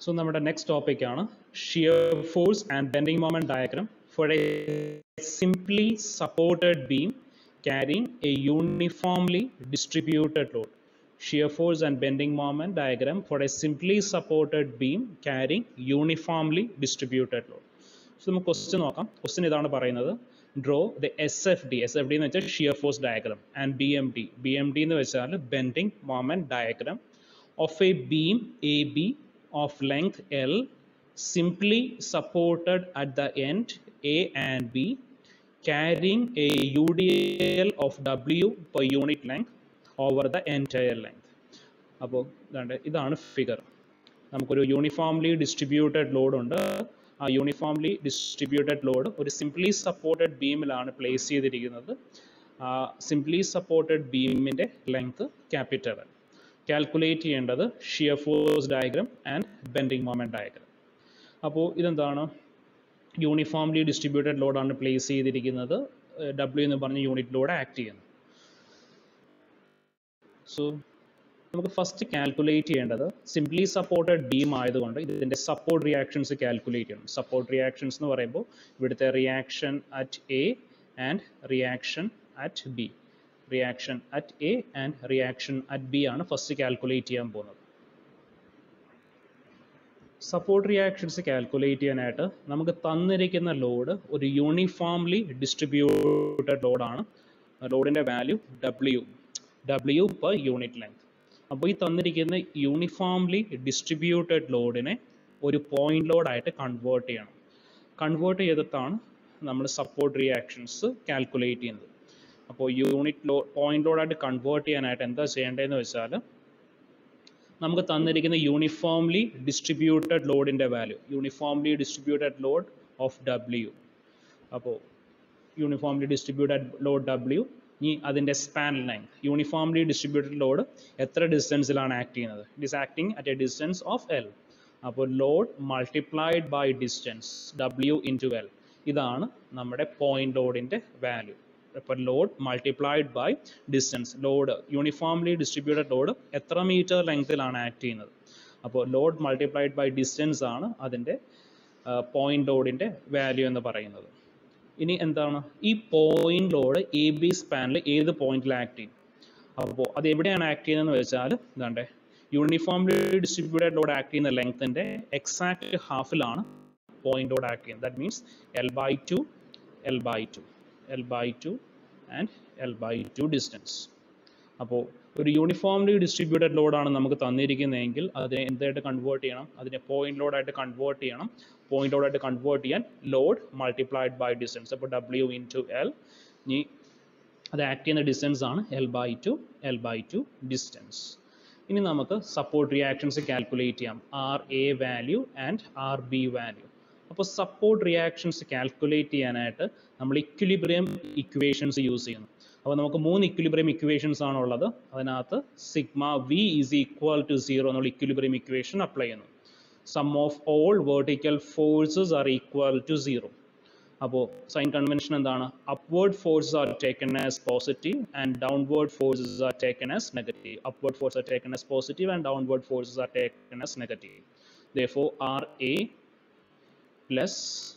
So നമ്മുടെ next topic ആണ് shear force and bending moment diagram for a simply supported beam carrying a uniformly distributed load. Shear force and bending moment diagram for a simply supported beam carrying uniformly distributed load. So നമുക്ക് question നോക്കാം question ഇതാണ് പറയുന്നത് draw the S F D S F D എന്ന് വെച്ചാൽ shear force diagram and B M D B M D എന്ന് വെച്ചാൽ bending moment diagram of a beam A B of length L simply supported at the end A and B carrying a UDL of W per unit length over the entire length. അപ്പോൾ ഇതാണ്ട് ഇതാണ് figure നമുക്കൊരു uniformly distributed load ഉണ്ട് ആ uniformly distributed load ഒരു simply supported ബീമിലാണ് place ചെയ്തിരിക്കുന്നത് ആ സിംപ്ലി സപ്പോർട്ടഡ് ബീമിൻ്റെ ലെങ്ത് ക്യാപിറ്റൽ കാൽക്കുലേറ്റ് ചെയ്യേണ്ടത് shear force diagram and bending moment diagram അപ്പോൾ ഇതെന്താണ് യൂണിഫോംലി ഡിസ്ട്രിബ്യൂട്ടഡ് ലോഡാണ് പ്ലേസ് ചെയ്തിരിക്കുന്നത് ഡബ്ല്യു എന്ന് പറഞ്ഞ യൂണിറ്റ് ലോഡ് ആക്ട് ചെയ്യുന്നു സോ നമുക്ക് ഫസ്റ്റ് കാൽക്കുലേറ്റ് ചെയ്യേണ്ടത് സിംപ്ലി സപ്പോർട്ടഡ് ബീം ആയതുകൊണ്ട് ഇതിൻ്റെ സപ്പോർട്ട് റിയാക്ഷൻസ് കാൽക്കുലേറ്റ് ചെയ്യണം സപ്പോർട്ട് റിയാക്ഷൻസ് എന്ന് പറയുമ്പോൾ ഇവിടുത്തെ reaction at A and reaction at B reaction at A and reaction at B ആണ് ഫസ്റ്റ് കാൽക്കുലേറ്റ് ചെയ്യാൻ പോകുന്നത് സപ്പോർട്ട് റിയാക്ഷൻസ് കാൽക്കുലേറ്റ് ചെയ്യാനായിട്ട് നമുക്ക് തന്നിരിക്കുന്ന ലോഡ് ഒരു യൂണിഫോംലി ഡിസ്ട്രിബ്യൂട്ടഡ് ലോഡാണ് ലോഡിൻ്റെ value W W per unit length അപ്പോൾ ഈ തന്നിരിക്കുന്ന യൂണിഫോംലി ഡിസ്ട്രിബ്യൂട്ടഡ് ലോഡിനെ ഒരു പോയിന്റ് ലോഡായിട്ട് കൺവേർട്ട് ചെയ്യണം കൺവേർട്ട് ചെയ്തിട്ടാണ് നമ്മൾ സപ്പോർട്ട് റിയാക്ഷൻസ് കാൽക്കുലേറ്റ് ചെയ്യുന്നത് അപ്പോൾ യൂണിറ്റ് ലോ പോയിന്റ് ലോഡായിട്ട് കൺവേർട്ട് ചെയ്യാനായിട്ട് എന്താ ചെയ്യേണ്ടതെന്ന് വെച്ചാൽ നമുക്ക് തന്നിരിക്കുന്ന യൂണിഫോംലി ഡിസ്ട്രിബ്യൂട്ടഡ് ലോഡിൻ്റെ value uniformly distributed load of W അപ്പോൾ യൂണിഫോംലി ഡിസ്ട്രിബ്യൂട്ടഡ് ലോഡ് ഡബ്ല്യു ഇനി അതിൻ്റെ span length uniformly distributed load എത്ര ഡിസ്റ്റൻസിലാണ് ആക്ട് ചെയ്യുന്നത് it is acting at A distance of L അപ്പോൾ load multiplied by distance W into L ഇതാണ് നമ്മുടെ point ലോഡിൻ്റെ വാല്യൂ അപ്പോൾ load multiplied by distance load uniformly distributed load എത്ര metre ലെങ്തിലാണ് ആക്ട് ചെയ്യുന്നത് അപ്പോൾ ലോഡ് മൾട്ടിപ്ലൈഡ് ബൈ ഡിസ്റ്റൻസ് ആണ് അതിൻ്റെ പോയിന്റ് ലോഡിൻ്റെ വാല്യൂ എന്ന് പറയുന്നത് ഇനി എന്താണ് ഈ പോയിന്റ് ലോഡ് എ ബി സ്പാനിൽ ഏത് പോയിന്റിൽ ആക്ട് ചെയ്യും അപ്പോൾ അത് എവിടെയാണ് ആക്ട് ചെയ്യുന്നതെന്ന് വെച്ചാൽ ഇതാണ്ടേ യൂണിഫോംലി ഡിസ്ട്രിബ്യൂട്ടഡ് ലോഡ് ആക്ട് ചെയ്യുന്ന ലെങ്ത്തിൻ്റെ എക്സാക്ട് ഹാഫിലാണ് പോയിന്റ് ലോഡ് ആക്ട് ചെയ്യുന്നത് that means L by two L by two L by two and L by two distance അപ്പോൾ ഒരു യൂണിഫോംലി ഡിസ്ട്രിബ്യൂട്ടഡ് ലോഡാണ് നമുക്ക് തന്നിരിക്കുന്നതെങ്കിൽ അതിനെ എന്തായിട്ട് കൺവേർട്ട് ചെയ്യണം അതിനെ പോയിന്റ് ലോഡായിട്ട് കൺവേർട്ട് ചെയ്യണം പോയിന്റ് ലോഡായിട്ട് കൺവേർട്ട് ചെയ്യാൻ ലോഡ് മൾട്ടിപ്ലൈഡ് ബൈ ഡിസ്റ്റൻസ് അപ്പോൾ ഡബ്ല്യു ഇൻ ടു എൽ ഇനി അത് ആക്ട് ചെയ്യുന്ന ഡിസ്റ്റൻസ് ആണ് L by two L by two distance ഇനി നമുക്ക് സപ്പോർട്ട് റിയാക്ഷൻസ് കാൽക്കുലേറ്റ് ചെയ്യാം R A value and R B value അപ്പോൾ സപ്പോർട്ട് റിയാക്ഷൻസ് കാൽക്കുലേറ്റ് ചെയ്യാനായിട്ട് നമ്മൾ ഇക്വിലിബ്രിയം ഇക്വേഷൻസ് യൂസ് ചെയ്യുന്നു അപ്പോൾ നമുക്ക് മൂന്ന് ഇക്വിലിബ്രിയം ഇക്വേഷൻസ് ആണ് ഉള്ളത് അതിനകത്ത് sigma V is equal to zero എന്നുള്ള ഇക്വിലിബ്രിയം ഇക്വേഷൻ അപ്ലൈ ചെയ്യുന്നു sum of all vertical forces are equal to zero അപ്പോൾ സൈൻ കൺവെൻഷൻ എന്താണ് upward forces are taken as positive and downward forces are taken as negative upward force are taken as positive and downward forces are taken as negative therefore RA plus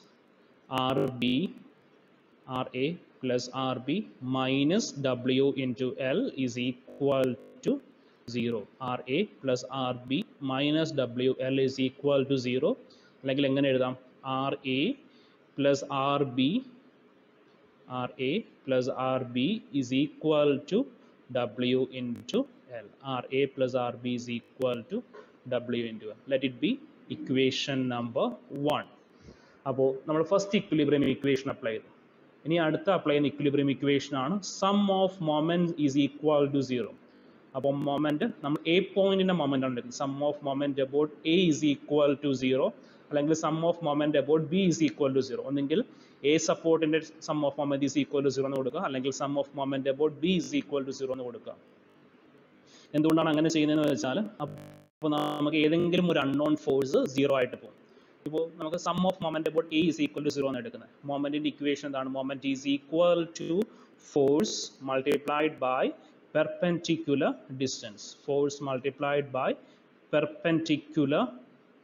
RB RA plus RB minus W into L is equal to 0 RA plus RB minus WL is equal to 0 അല്ലെങ്കിൽ എങ്ങനെ എഴുതാം R A plus R B R A plus R B is equal to W into L R A plus R B is equal to W into L let it be equation number one അപ്പോൾ നമ്മൾ first equilibrium equation apply ചെയ്തു ഇനി അടുത്ത apply ചെയ്യുന്ന equilibrium equation ആണ് sum of moment is equal to zero അപ്പോൾ moment നമ്മൾ A പോയിന്റിന്റെ മൊമെന്റ് ആണ് sum of moment about A is equal to zero അല്ലെങ്കിൽ sum of moment about B is equal to zero ഒന്നെങ്കിൽ A സപ്പോർട്ടിന്റെ sum of moment is equal to zero എന്ന് കൊടുക്കുക അല്ലെങ്കിൽ sum of moment about B is equal to zero എന്ന് കൊടുക്കുക എന്തുകൊണ്ടാണ് അങ്ങനെ ചെയ്യുന്നതെന്ന് വെച്ചാൽ അപ്പോൾ നമുക്ക് ഏതെങ്കിലും ഒരു അൺനോൺ ഫോഴ്സ് സീറോ ആയിട്ട് പോകും ഇപ്പോൾ നമുക്ക് sum of moment about A is equal to zero എന്ന് എടുക്കുന്നത് മൊമെന്റിന്റെ ഇക്വേഷൻ എന്താണ് moment is equal to force multiplied by perpendicular distance force multiplied by perpendicular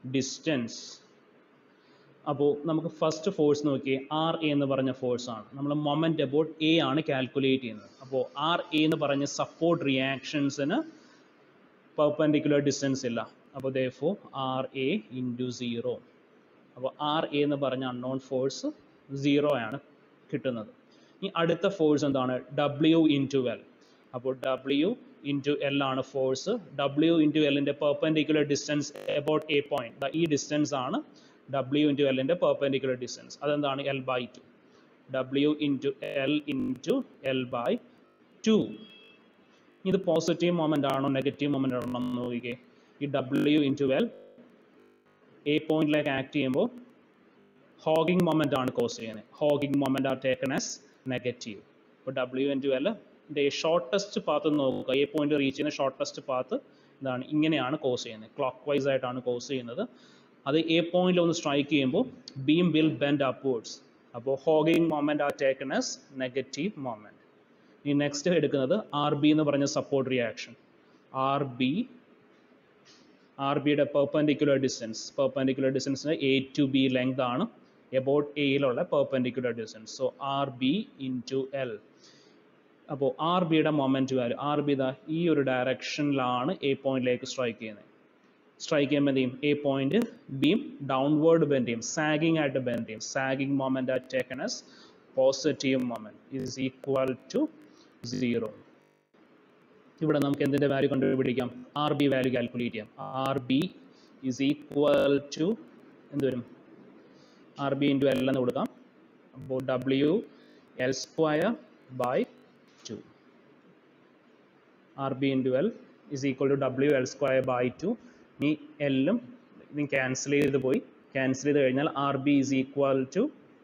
distance അപ്പോൾ നമുക്ക് ഫസ്റ്റ് ഫോഴ്സ് നോക്കിയേ ആർ എ എന്ന് പറഞ്ഞ ഫോഴ്സ് ആണ് നമ്മൾ മൊമെൻ്റ് അബൌട്ട് എ ആണ് കാൽക്കുലേറ്റ് ചെയ്യുന്നത് അപ്പോൾ ആർ എ എന്ന് പറഞ്ഞ സപ്പോർട്ട് റിയാക്ഷൻസിന് പെർപെൻഡിക്കുലർ ഡിസ്റ്റൻസ് ഇല്ല അപ്പോൾ ദേ ഫോ ആർ എ ഇൻറ്റു സീറോ അപ്പോൾ ആർ എ എന്ന് പറഞ്ഞ അൺനോൺ ഫോഴ്സ് സീറോ ആണ് കിട്ടുന്നത് ഇനി അടുത്ത ഫോഴ്സ് എന്താണ് ഡബ്ല്യു ഇൻറ്റു എൽ അപ്പോൾ ഡബ്ല്യു ഇൻറ്റു എൽ ആണ് ഫോഴ്സ് ഡബ്ല്യു ഇൻറ്റു എല്ലിൻ്റെ perpendicular distance about A point ഈ ഡിസ്റ്റൻസ് ആണ് ഡബ്ല്യു ഇൻറ്റു എല്ലിൻ്റെ പെർപെൻഡിക്കുലർ ഡിസ്റ്റൻസ് അതെന്താണ് L by two W into L into L by two ഇത് പോസിറ്റീവ് മൊമെൻ്റ് ആണോ negative moment ആണോ എന്ന് നോക്കിക്കേ ഈ ഡബ്ല്യു ഇൻറ്റു എൽ എ പോയിന്റിലേക്ക് ആക്ട് ചെയ്യുമ്പോൾ ഹോഗിങ് മൊമെൻ്റ് ആണ് കോസ് ചെയ്യുന്നത് hogging moment are taken as negative അപ്പോൾ W into L shortest path നോക്കുക എ പോയിന്റ് റീച്ച് ചെയ്യുന്ന ഷോർട്ടസ്റ്റ് പാത്ത് ഇതാണ് ഇങ്ങനെയാണ് കോസ് ചെയ്യുന്നത് ക്ലോക്ക് വൈസ് ആയിട്ടാണ് കോസ് ചെയ്യുന്നത് അത് എ പോയിന്റിൽ ഒന്ന് സ്ട്രൈക്ക് ചെയ്യുമ്പോൾ ബീം വിൽ ബെൻഡ് അപ്വേർഡ്സ് അപ്പോൾ hogging moment are taken as negative moment ഈ നെക്സ്റ്റ് എടുക്കുന്നത് ആർ ബി എന്ന് പറഞ്ഞ support reaction R B R ബിയുടെ പെർപെൻഡിക്കുലർ ഡിസ്റ്റൻസ് പെർപെൻഡിക്കുലർ ഡിസ്റ്റൻസിന് എ ടു ബി ലെങ്ത് ആണ് എബൌട്ട് എയിലുള്ള perpendicular distance so R B into L അപ്പോൾ R ബിയുടെ മൊമെൻറ്റ് വാല്യൂ ആർ ബി ഇതാ ഈ ഒരു ഡയറക്ഷനിലാണ് എ പോയിന്റിലേക്ക് സ്ട്രൈക്ക് ചെയ്യുന്നത് സ്ട്രൈക്ക് ചെയ്യുമ്പോൾ എന്ത് ചെയ്യും A point beam downward bend ചെയ്യും സാഗിങ് ആയിട്ട് ബെൻഡ് ചെയ്യും sagging moment are taken as positive moment is equal to zero ഇവിടെ നമുക്ക് എന്തിന്റെ വാല്യൂ കണ്ടുപിടിക്കാം ആർ ബി വാല്യൂ കാൽക്കുലേറ്റ് ചെയ്യാം R B is equal to എന്ത് വരും ആർ ബി ഇൻറ്റു എൽ എന്ന് കൊടുക്കാം അപ്പോൾ W L square by two R B into L is equal to W L square by two ഇനി എല്ലും ഇത് ക്യാൻസൽ ചെയ്ത് പോയി ക്യാൻസൽ ചെയ്ത് കഴിഞ്ഞാൽ R B is equal to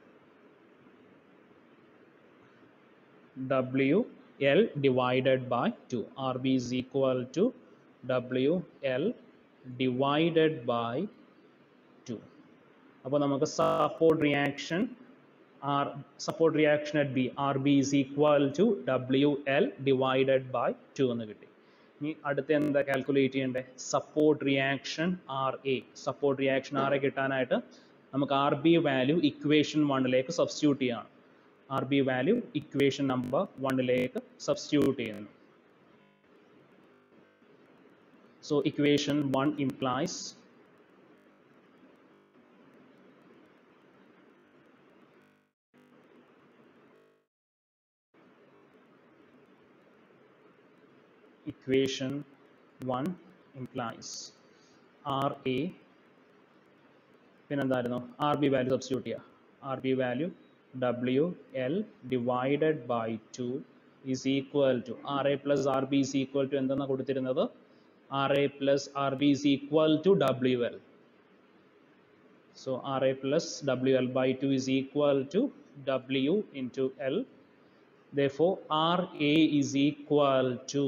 W L divided by two R B is equal to W L divided by two അപ്പോൾ നമുക്ക് support reaction R support reaction at B R B is equal to W L divided by two എന്ന് കിട്ടി ഇനി അടുത്ത എന്താ calculate ചെയ്യേണ്ടത് support reaction R A support reaction R A കിട്ടാനായിട്ട് നമുക്ക് ആർ ബി വാല്യൂ ഇക്വേഷൻ വണ്ണിലേക്ക് സബ്സ്റ്റിറ്റ്യൂട്ട് ചെയ്യണം R B value equation number വണ്ണിലേക്ക് സബ്സ്റ്റിറ്റ്യൂട്ട് ചെയ്യുന്നു so equation one implies equation 1 implies R A പിന്നെന്തായിരുന്നു ആർ ബി വാല്യൂ സബ്സ്റ്റിറ്റ്യൂട്ട് ചെയ്യുക R B value W L divided by two is equal to R A plus R B is equal to എന്തെന്നാണ് കൊടുത്തിരുന്നത് R A plus R B is equal to W L so R A plus W L by two is equal to W into L therefore RA is equal to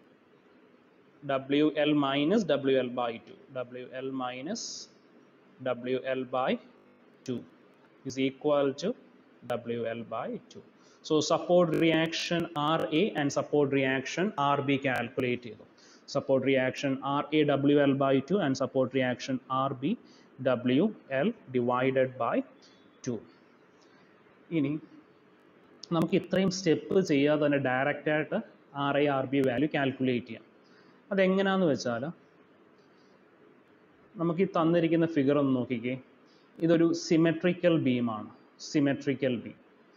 WL minus WL by 2 WL minus WL by 2 is equal to WL by 2 so support reaction RA and support reaction RB calculate ചെയ്തു support reaction RA WL by 2 and support reaction RB WL divided by 2 ഇനി നമുക്ക് ഇത്രയും step ചെയ്യാതെ തന്നെ direct ആയിട്ട് R A R B value calculate ചെയ്യാം അതെങ്ങനെയാന്ന് വെച്ചാൽ നമുക്ക് ഈ തന്നിരിക്കുന്ന ഫിഗർ ഒന്ന് നോക്കിക്കേ ഇതൊരു സിമെട്രിക്കൽ ബീമാണ് സിമെട്രിക്കൽ ബീം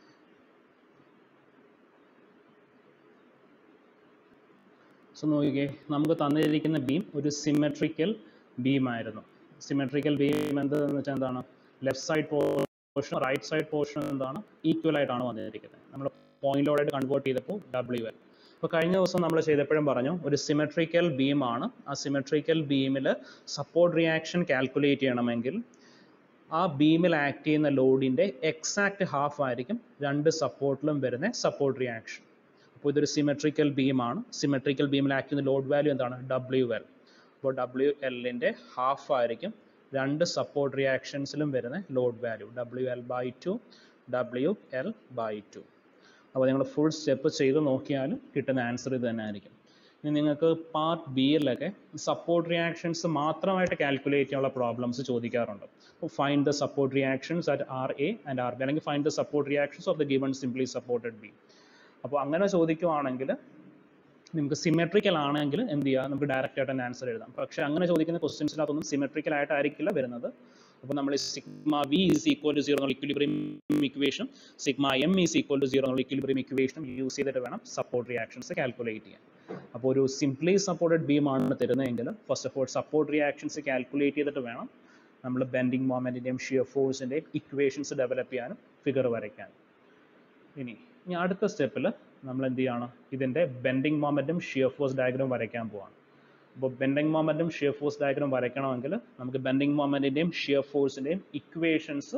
സോ നോക്കിക്കേ നമുക്ക് തന്നിരിക്കുന്ന ബീം ഒരു സിമെട്രിക്കൽ ബീം ആയിരുന്നു സിമെട്രിക്കൽ ബീം എന്താണെന്ന് വെച്ചാൽ എന്താണ് left side portion right side portion എന്താണ് ഈക്വൽ ആയിട്ടാണ് വന്നിരിക്കുന്നത് നമ്മൾ പോയിന്റ് ലോഡായിട്ട് കൺവേർട്ട് ചെയ്തപ്പോൾ ഡബ്ല്യു എൽ അപ്പോൾ കഴിഞ്ഞ ദിവസം നമ്മൾ ചെയ്തപ്പോഴും പറഞ്ഞു ഒരു സിമെട്രിക്കൽ ബീമാണ് ആ സിമെട്രിക്കൽ ബീമിൽ സപ്പോർട്ട് റിയാക്ഷൻ കാൽക്കുലേറ്റ് ചെയ്യണമെങ്കിൽ ആ ബീമിൽ ആക്ട് ചെയ്യുന്ന ലോഡിൻ്റെ എക്സാക്ട് ഹാഫ് ആയിരിക്കും രണ്ട് സപ്പോർട്ടിലും വരുന്ന സപ്പോർട്ട് റിയാക്ഷൻ അപ്പോൾ ഇതൊരു സിമെട്രിക്കൽ ബീമാണ് സിമെട്രിക്കൽ ബീമിൽ ആക്ട് ചെയ്യുന്ന ലോഡ് വാല്യൂ എന്താണ് ഡബ്ല്യു എൽ അപ്പോൾ ഡബ്ല്യു എല്ലിൻ്റെ ഹാഫ് ആയിരിക്കും രണ്ട് സപ്പോർട്ട് റിയാക്ഷൻസിലും വരുന്ന load value W L by two W L by two അപ്പോൾ നിങ്ങൾ ഫുൾ സ്റ്റെപ്പ് ചെയ്ത് നോക്കിയാലും കിട്ടുന്ന ആൻസർ ഇത് തന്നെ ആയിരിക്കും ഇനി നിങ്ങൾക്ക് പാർട്ട് ബിയിലൊക്കെ സപ്പോർട്ട് റിയാക്ഷൻസ് മാത്രമായിട്ട് കാൽക്കുലേറ്റ് ചെയ്യാനുള്ള പ്രോബ്ലംസ് ചോദിക്കാറുണ്ട് find the support reactions at R A and R B അല്ലെങ്കിൽ find the support reactions of the given simply supported B അപ്പോൾ അങ്ങനെ ചോദിക്കുവാണെങ്കിൽ നിങ്ങൾക്ക് സിമെട്രിക്കൽ ആണെങ്കിൽ എന്ത് ചെയ്യുക നമുക്ക് ഡയറക്റ്റ് ആയിട്ട് തന്നെ ആൻസർ എഴുതാം പക്ഷേ അങ്ങനെ ചോദിക്കുന്ന ക്വസ്റ്റ്യൻസിനകത്തൊന്നും സിമെട്രിക്കൽ ആയിട്ടായിരിക്കില്ല വരുന്നത് അപ്പോൾ നമ്മൾ sigma V is equal to zero എന്നുള്ള equilibrium equation sigma M is equal to zero എന്നുള്ള ഇക്വിലിബ്രിയം ഇക്വേഷൻ യൂസ് ചെയ്തിട്ട് വേണം സപ്പോർട്ട് റിയാക്ഷൻസ് കാൽക്കുലേറ്റ് ചെയ്യാൻ അപ്പോൾ ഒരു സിംപ്ലി സപ്പോർട്ടഡ് ബീം ആണ് തരുന്നതെങ്കിൽ first of all support reactions calculate ചെയ്തിട്ട് വേണം നമ്മൾ ബെൻഡിങ് മൊമെൻറ്റിൻ്റെയും ഷിയർ ഫോഴ്സിൻ്റെയും ഇക്വേഷൻസ് ഡെവലപ്പ് ചെയ്യാനും ഫിഗർ വരയ്ക്കാനും ഇനി ഇനി അടുത്ത സ്റ്റെപ്പിൽ നമ്മൾ എന്ത് ചെയ്യണം ഇതിൻ്റെ ബെൻഡിങ് മൊമെൻറ്റും ഷിയർ ഫോഴ്സ് ഡയഗ്രാം വരയ്ക്കാൻ പോവാണ് അപ്പോൾ ബെൻഡിങ് മൊമെൻറ്റും ഷിയർ ഫോഴ്സ് ഡയഗ്രാം വരയ്ക്കണമെങ്കിൽ നമുക്ക് ബെൻഡിങ് മൊമെൻറ്റിൻ്റെയും ഷിയർ ഫോഴ്സിൻ്റെയും ഇക്വേഷൻസ്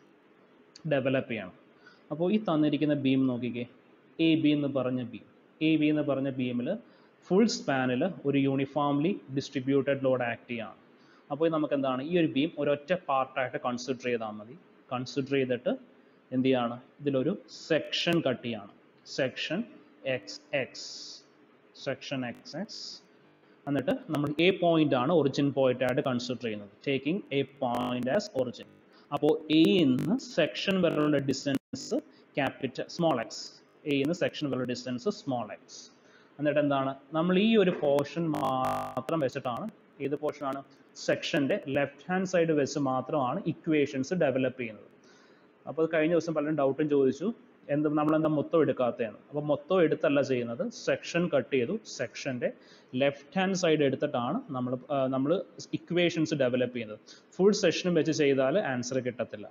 ഡെവലപ്പ് ചെയ്യണം അപ്പോൾ ഈ തന്നിരിക്കുന്ന ബീം നോക്കിക്കേ എ ബി എന്ന് പറഞ്ഞ ബീം എ ബി എന്ന് പറഞ്ഞ ബീമിൽ ഫുൾ സ്പാനിൽ ഒരു യൂണിഫോംലി ഡിസ്ട്രിബ്യൂട്ടഡ് ലോഡ് ആക്ട് ചെയ്യാണ് അപ്പോൾ നമുക്ക് എന്താണ് ഈ ഒരു ബീം ഒരൊറ്റ പാർട്ടായിട്ട് കൺസിഡർ ചെയ്താൽ മതി കൺസിഡർ ചെയ്തിട്ട് എന്ത് ചെയ്യാണ് ഇതിലൊരു സെക്ഷൻ കട്ട് ചെയ്യാണ് section X X section X X എന്നിട്ട് നമ്മൾ എ പോയിന്റ് ആണ് ഒറിജിൻ പോയിന്റ് ആയിട്ട് കൺസിഡർ ചെയ്യുന്നത് taking A point as origin അപ്പോൾ എയിൽ നിന്ന് സെക്ഷൻ വരെയുള്ള ഡിസ്റ്റൻസ് ക്യാപിറ്റൽ സ്മോൾ എക്സ് എയിൽ നിന്ന് സെക്ഷൻ വരെയുള്ള ഡിസ്റ്റൻസ് സ്മോൾ എക്സ് എന്നിട്ട് എന്താണ് നമ്മൾ ഈ ഒരു പോർഷൻ മാത്രം വെച്ചിട്ടാണ് ഏത് പോർഷനാണ് സെക്ഷൻ്റെ ലെഫ്റ്റ് ഹാൻഡ് സൈഡ് വെച്ച് മാത്രമാണ് ഇക്വേഷൻസ് ഡെവലപ്പ് ചെയ്യുന്നത് അപ്പോൾ അത് കഴിഞ്ഞ ദിവസം പലരും ഡൗട്ടും ചോദിച്ചു എന്ത് നമ്മളെന്താ മൊത്തം എടുക്കാത്തതാണ് അപ്പോൾ മൊത്തം എടുത്തല്ല ചെയ്യുന്നത് സെക്ഷൻ കട്ട് ചെയ്തു സെക്ഷൻ്റെ ലെഫ്റ്റ് ഹാൻഡ് സൈഡ് എടുത്തിട്ടാണ് നമ്മൾ നമ്മൾ ഇക്വേഷൻസ് ഡെവലപ്പ് ചെയ്യുന്നത് ഫുൾ സെഷനും വെച്ച് ചെയ്താൽ ആൻസർ കിട്ടത്തില്ല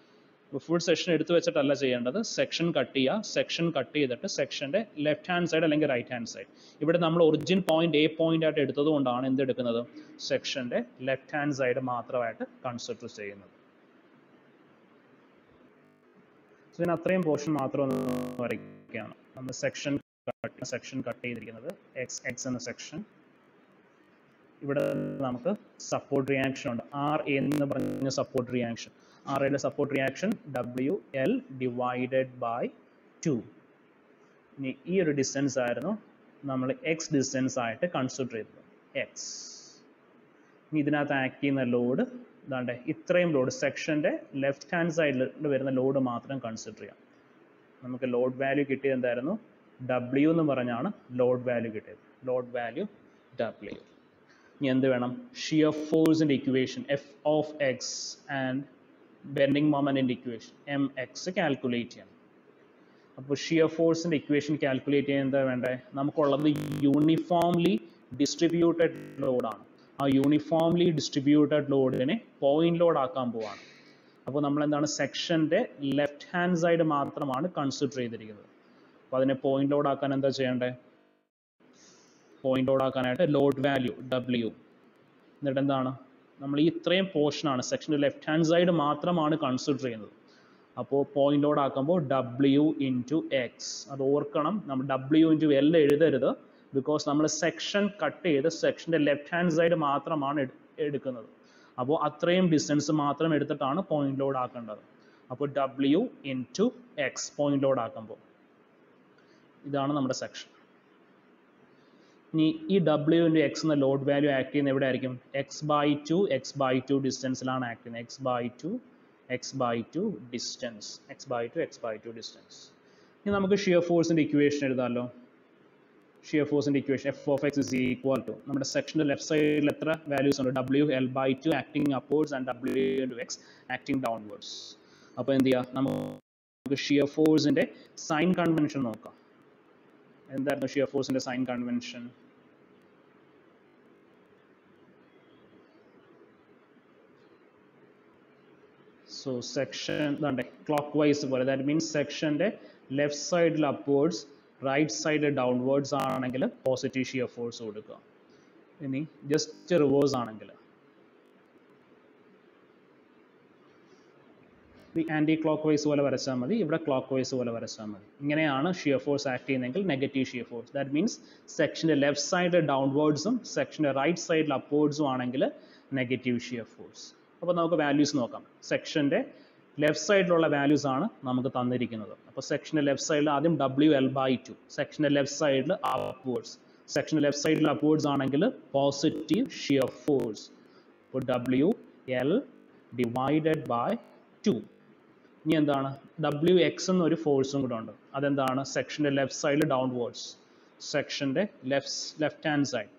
ഫുൾ സെക്ഷൻ എടുത്തു വെച്ചിട്ടല്ല ചെയ്യേണ്ടത് സെക്ഷൻ കട്ട് ചെയ്യുക സെക്ഷൻ കട്ട് ചെയ്തിട്ട് സെക്ഷൻ്റെ ലെഫ്റ്റ് ഹാൻഡ് സൈഡ് അല്ലെങ്കിൽ റൈറ്റ് ഹാൻഡ് സൈഡ് ഇവിടെ നമ്മൾ ഒറിജിൻ പോയിന്റ് എ പോയിന്റ് ആയിട്ട് എടുത്തത് കൊണ്ടാണ് എന്ത് എടുക്കുന്നത് സെക്ഷൻ്റെ ലെഫ്റ്റ് ഹാൻഡ് സൈഡ് മാത്രമായിട്ട് കൺസിഡർ ചെയ്യുന്നത് സോ ഇതിന് അത്രയും പോർഷൻ മാത്രം ഒന്ന് വരയ്ക്കുകയാണ് നമ്മൾ സെക്ഷൻ കട്ട് സെക്ഷൻ കട്ട് ചെയ്തിരിക്കുന്നത് എക്സ് എക്സ് എന്ന സെക്ഷൻ ഇവിടെ നമുക്ക് സപ്പോർട്ട് റിയാക്ഷൻ ഉണ്ട് ആർ എന്ന് പറഞ്ഞ സപ്പോർട്ട് റിയാക്ഷൻ ആർ എയുടെ support reaction W L divided by two ഇനി ഈ ഒരു ഡിസ്റ്റൻസ് ആയിരുന്നു നമ്മൾ എക്സ് ഡിസ്റ്റൻസ് ആയിട്ട് കൺസിഡർ ചെയ്തത് എക്സ് ഇനി ഇതിനകത്ത് ആക്ട് ചെയ്യുന്ന ലോഡ് ഇതാണ്ട് ഇത്രയും ലോഡ് സെക്ഷൻ്റെ ലെഫ്റ്റ് ഹാൻഡ് സൈഡിൽ വരുന്ന ലോഡ് മാത്രം കൺസിഡർ ചെയ്യാം നമുക്ക് ലോഡ് വാല്യൂ കിട്ടിയത് എന്തായിരുന്നു ഡബ്ല്യു എന്ന് പറഞ്ഞാണ് ലോഡ് വാല്യൂ കിട്ടിയത് ലോഡ് വാല്യൂ ഡബ്ല്യു ഇനി എന്ത് വേണം ഷിയർ ഫോഴ്സിൻ്റെ equation F of X and bending മൊമെൻറ്റിൻ്റെ ഇക്വേഷൻ എം എക്സ് കാൽക്കുലേറ്റ് ചെയ്യണം അപ്പോൾ ഷിയർ ഫോഴ്സിൻ്റെ ഇക്വേഷൻ കാൽക്കുലേറ്റ് ചെയ്യാൻ എന്താ വേണ്ടേ നമുക്കുള്ളത് യൂണിഫോംലി ഡിസ്ട്രിബ്യൂട്ടഡ് ലോഡാണ് ആ യൂണിഫോംലി ഡിസ്ട്രിബ്യൂട്ടഡ് ലോഡിനെ പോയിന്റ് ലോഡ് ആക്കാൻ പോവാണ് അപ്പോൾ നമ്മൾ എന്താണ് സെക്ഷൻ്റെ ലെഫ്റ്റ് ഹാൻഡ് സൈഡ് മാത്രമാണ് കൺസിഡർ ചെയ്തിരിക്കുന്നത് അപ്പോൾ അതിനെ പോയിന്റ് ലോഡ് ആക്കാൻ എന്താ ചെയ്യേണ്ടത് പോയിന്റ് ലോഡ് ആക്കാനായിട്ട് ലോഡ് വാല്യൂ ഡബ്ല്യു എന്നിട്ട് എന്താണ് നമ്മൾ ഈ ഇത്രയും പോർഷനാണ് സെക്ഷൻ്റെ ലെഫ്റ്റ് ഹാൻഡ് സൈഡ് മാത്രമാണ് കൺസിഡർ ചെയ്യുന്നത് അപ്പോൾ പോയിന്റ് ലോഡ് ആക്കുമ്പോൾ ഡബ്ല്യു ഇൻറ്റു എക്സ് അത് ഓർക്കണം നമ്മൾ ഡബ്ല്യു ഇൻറ്റു എൽ എഴുതരുത് ബിക്കോസ് നമ്മൾ സെക്ഷൻ കട്ട് ചെയ്ത് സെക്ഷൻ്റെ ലെഫ്റ്റ് ഹാൻഡ് സൈഡ് മാത്രമാണ് എടുക്കുന്നത് അപ്പോൾ അത്രയും ഡിസ്റ്റൻസ് മാത്രം എടുത്തിട്ടാണ് പോയിന്റ് ലോഡ് ആക്കേണ്ടത് അപ്പോൾ W into X point load ആക്കുമ്പോൾ ഇതാണ് നമ്മുടെ സെക്ഷൻ ഇനി ഈ ഡബ്ല്യു ഇൻറ്റു എക്സ് എന്ന ലോഡ് വാല്യൂ ആക്ട് ചെയ്യുന്ന എവിടെ ആയിരിക്കും X by two X by two ഡിസ്റ്റൻസിലാണ് ആക്ട് ചെയ്യുന്നത് X by two X by two distance X by two X by two distance ഇനി നമുക്ക് ഷിയർ ഫോഴ്സിൻ്റെ ഇക്വേഷൻ എഴുതാമല്ലോ ഷിയർ ഫോഴ്സിൻ്റെ equation F of X is equal to നമ്മുടെ സെക്ഷൻ്റെ left സൈഡിൽ എത്ര വാല്യൂസ് ഉണ്ട് W L by two acting upwards and W into X acting downwards അപ്പോൾ എന്ത് ചെയ്യുക നമുക്ക് ഷിയർ ഫോഴ്സിൻ്റെ സൈൻ കൺവെൻഷൻ നോക്കാം എന്തായിരുന്നു ഷിയർ ഫോഴ്സിൻ്റെ സൈൻ കൺവെൻഷൻ സോ സെക്ഷൻ ഇതാണ്ടേ ക്ലോക്ക് വൈസ് പോലെ ദാറ്റ് മീൻസ് സെക്ഷൻ്റെ ലെഫ്റ്റ് സൈഡിൽ അപ്വേർഡ്സ് റൈറ്റ് സൈഡ് ഡൗൺവേർഡ്സ് ആണെങ്കിൽ പോസിറ്റീവ് ഷിയർ ഫോഴ്സ് കൊടുക്കുക ഇനി ജസ്റ്റ് റിവേഴ്സ് ആണെങ്കിൽ ആൻറ്റി ക്ലോക്ക് വൈസ് പോലെ വരച്ചാൽ മതി ഇവിടെ ക്ലോക്ക് വൈസ് പോലെ വരച്ചാൽ മതി ഇങ്ങനെയാണ് ഷിയർ ഫോഴ്സ് ആക്ട് ചെയ്യുന്നതെങ്കിൽ negative shear force that means സെക്ഷൻ്റെ ലെഫ്റ്റ് സൈഡ് ഡൗൺവേർഡ്സും സെക്ഷൻ്റെ റൈറ്റ് സൈഡിൽ അപ്വേർഡ്സും ആണെങ്കിൽ നെഗറ്റീവ് ഷിയർ ഫോഴ്സ് അപ്പോൾ നമുക്ക് വാല്യൂസ് നോക്കാം സെക്ഷൻ്റെ ലെഫ്റ്റ് സൈഡിലുള്ള വാല്യൂസ് ആണ് നമുക്ക് തന്നിരിക്കുന്നത് അപ്പോൾ സെക്ഷൻ്റെ ലെഫ്റ്റ് സൈഡിൽ ആദ്യം ഡബ്ല്യു എൽ ബൈ ടു സെക്ഷൻ്റെ ലെഫ്റ്റ് സൈഡിൽ അപ്വേർഡ്സ് സെക്ഷൻ ലെഫ്റ്റ് സൈഡിൽ അപ്വേർഡ്സ് ആണെങ്കിൽ പോസിറ്റീവ് ഷിയർ ഫോഴ്സ് അപ്പോൾ W L divided by two ഇനി എന്താണ് ഡബ്ല്യു എക്സ് എന്നൊരു ഫോഴ്സും കൂടെ ഉണ്ട് അതെന്താണ് സെക്ഷൻ്റെ ലെഫ്റ്റ് സൈഡിൽ ഡൗൺവേർഡ്സ് സെക്ഷൻ്റെ ലെഫ്റ്റ് ലെഫ്റ്റ് ഹാൻഡ് സൈഡ്